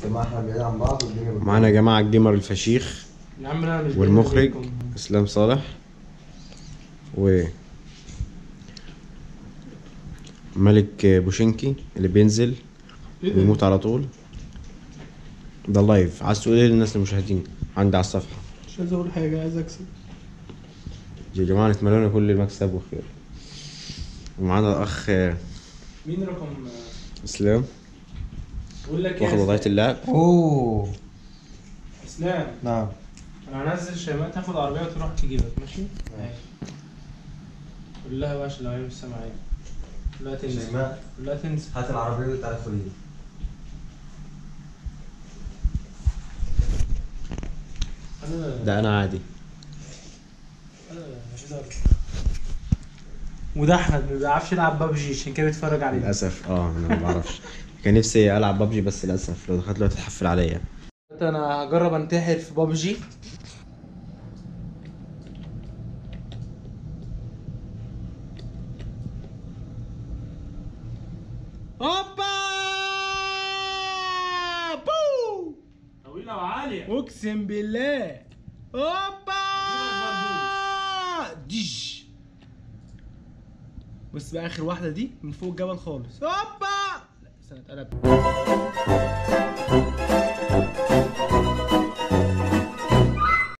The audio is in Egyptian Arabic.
ما احنا بعيد عن بعض والدنيا بتبوظ. معانا يا جماعه الجيمر الفشيخ يا عم انا مش والمخرج بينكم. اسلام صالح و ملك بوشنكي اللي بينزل إيه ده؟ ويموت على طول ده اللايف عايز تقول ايه للناس المشاهدين عندي على الصفحه مش عايز اقول حاجه عايز اكسب يا جماعه نتمنى لنا كل المكسب والخير ومعانا الاخ مين رقم اسلام بقول لك واخد يا وضعيه اللعب اوه اسلام نعم انا هنزل شيماء تاخد عربيه وتروح تجيبك ماشي؟ ماشي قول لها بقى عشان لو هي مش سامعاك قول لها تنزل شيماء قول لها تنزل هات العربية وتعالى خديها انا ده انا عادي انا مش هقدر وده احمد ما بيعرفش يلعب ببجي عشان كده بيتفرج عليه للاسف اه انا ما بعرفش كان نفسي العب ببجي بس للاسف لو دخلت دلوقتي تحفل عليا انا هجرب انتحر في ببجي هوبا بو طويله وعاليه اقسم بالله هوبا ديش بص بقى اخر واحده دي من فوق الجبل خالص هوبا لا استنى اتقلب